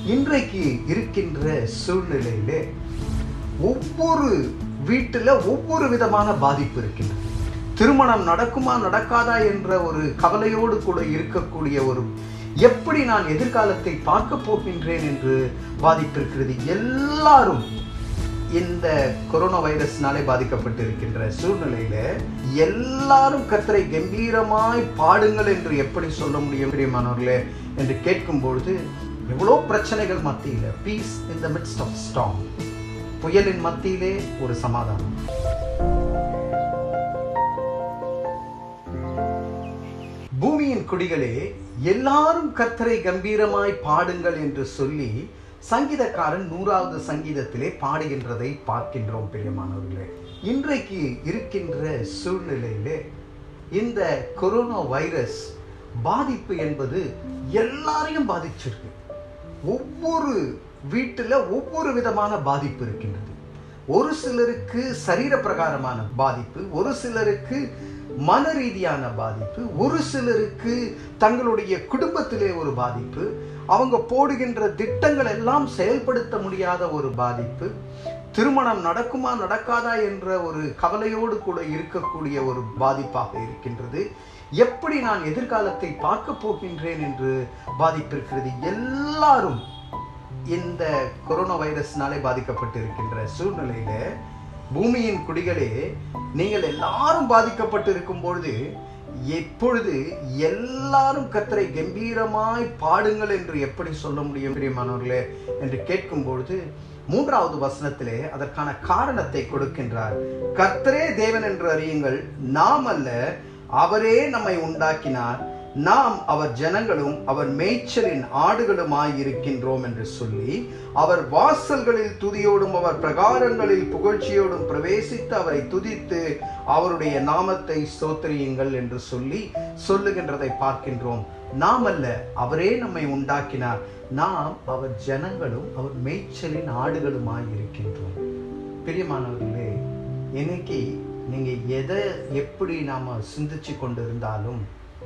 இன்றைக்கு இருக்கின்ற சூழ்நிலையிலே ஒவ்வொரு வீட்டில் ஒவ்வொரு விதமான பாதிப்பு இருக்கின்றது திருமணம் நடக்குமா நடக்காதா என்ற ஒரு கவலையோடு கூட இருக்கக்கூடிய ஒரு எப்படி நான் எதிர்காலத்தை பார்க்க போகின்றேன் என்று பாதிப்பு இருக்கிறது எல்லாரும் இந்த கொரோனா வைரஸ்னாலே பாதிக்கப்பட்டிருக்கின்ற சூழ்நிலையில எல்லாரும் கத்தரை கம்பீரமாய் பாடுங்கள் என்று எப்படி சொல்ல முடியும் பிரியமானவர்களே என்று கேட்கும் பொழுது எவ்வளோ பிரச்சனைகள் மத்தியில் peace in the midst of storm புயலின் மத்தியிலே ஒரு சமாதானம் பூமியின் குடிகளே எல்லாரும் கத்தரை கம்பீரமாய் பாடுங்கள் என்று சொல்லி சங்கீதக்காரன் நூறாவது சங்கீதத்திலே பாடுகின்றதை பார்க்கின்றோம் பிரியமானவர்களே இன்றைக்கு இருக்கின்ற சூழ்நிலையிலே இந்த கொரோனா வைரஸ் பாதிப்பு என்பது எல்லாரையும் பாதிச்சிருக்கு ஒவ்வொரு வீட்டில் ஒவ்வொரு விதமான பாதிப்பு இருக்கின்றது ஒரு சிலருக்கு சரீர பிரகாரமான பாதிப்பு ஒரு சிலருக்கு மன ரீதியான பாதிப்பு ஒரு சிலருக்கு தங்களுடைய குடும்பத்திலே ஒரு பாதிப்பு அவங்க போடுகின்ற திட்டங்கள் எல்லாம் செயல்படுத்த முடியாத ஒரு பாதிப்பு திருமணம் நடக்குமா நடக்காதா என்ற ஒரு கவலையோடு கூட இருக்கக்கூடிய ஒரு பாதிப்பாக இருக்கின்றது எப்படி நான் எதிர்காலத்தை பார்க்க போகின்றேன் என்று பாதிப்பு இருக்கிறது எல்லாரும் இந்த கொரோனா வைரஸ்னாலே பாதிக்கப்பட்டிருக்கின்ற சூழ்நிலையில பூமியின் குடிகளே நீங்கள் எல்லாரும் பாதிக்கப்பட்டு இருக்கும் பொழுது எப்பொழுது எல்லாரும் கத்தரை கம்பீரமாய் பாடுங்கள் என்று எப்படி சொல்ல முடியும் பிரியமானவர்களே என்று கேட்கும் பொழுது மூன்றாவது வசனத்திலே அதற்கான காரணத்தை கொடுக்கின்றார் கர்த்தரே தேவன் என்று அறியுங்கள் நாம் அல்ல அவரே நம்மை உண்டாக்கினார் நாம் அவர் ஜனங்களும் அவர் மேய்ச்சலின் ஆடுகளுமாய் இருக்கின்றோம் என்று சொல்லி அவர் வாசல்களில் துதியோடும் அவர் பிரகாரங்களில் புகழ்ச்சியோடும் பிரவேசித்து அவரை துதித்து அவருடைய நாமத்தை ஸ்தோத்திரியுங்கள் என்று சொல்லி சொல்லுகின்றதை பார்க்கின்றோம் நாம் அல்ல அவரே நம்மை உண்டாக்கினார் நாம் அவர் ஜனங்களும் அவர் மேய்ச்சலின் ஆடுகளுமாய் இருக்கின்றோம் பிரியமானவர்களே இன்னைக்கு நீங்க எதை எப்படி நாம சிந்திச்சு கொண்டிருந்தாலும்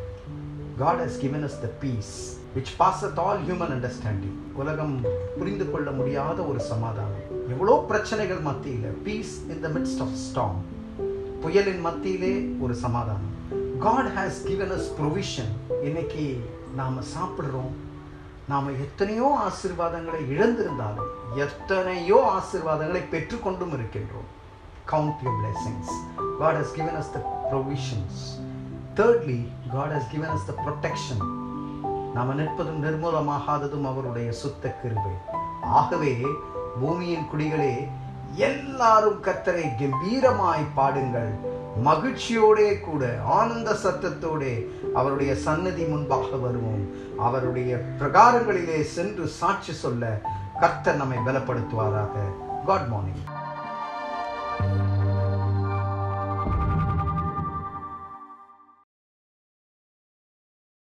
God has given us the peace which passeth all human understanding. உலகம் புரிந்து கொள்ள முடியாத ஒரு சமாதானம் எவ்வளோ பிரச்சனைகள் மத்தியில் peace in the midst of storm புயலின் மத்தியிலே ஒரு சமாதானம் God has given us provision இன்னைக்கு நாம் சாப்பிட்றோம் நாம் எத்தனையோ ஆசீர்வாதங்களை இழந்திருந்தாலும் எத்தனையோ ஆசீர்வாதங்களை பெற்றுக்கொண்டும் இருக்கின்றோம் count your blessings God has given us the provisions thirdly God has given us the protection நாம் நிற்பதும் நிர்மூலமாகாததும் அவருடைய சுத்த கிருபை ஆகவே பூமியின் குடிகளே எல்லாரும் கத்தரை கம்பீரமாய் பாடுங்கள் மகிழ்ச்சியோடே கூட ஆனந்த சத்தத்தோடே அவருடைய சன்னதி முன்பாக வருவோம் அவருடைய பிரகாரங்களிலே சென்று சாட்சி சொல்ல கர்த்தர் நம்மை பலப்படுத்துவாராக காட் மார்னிங்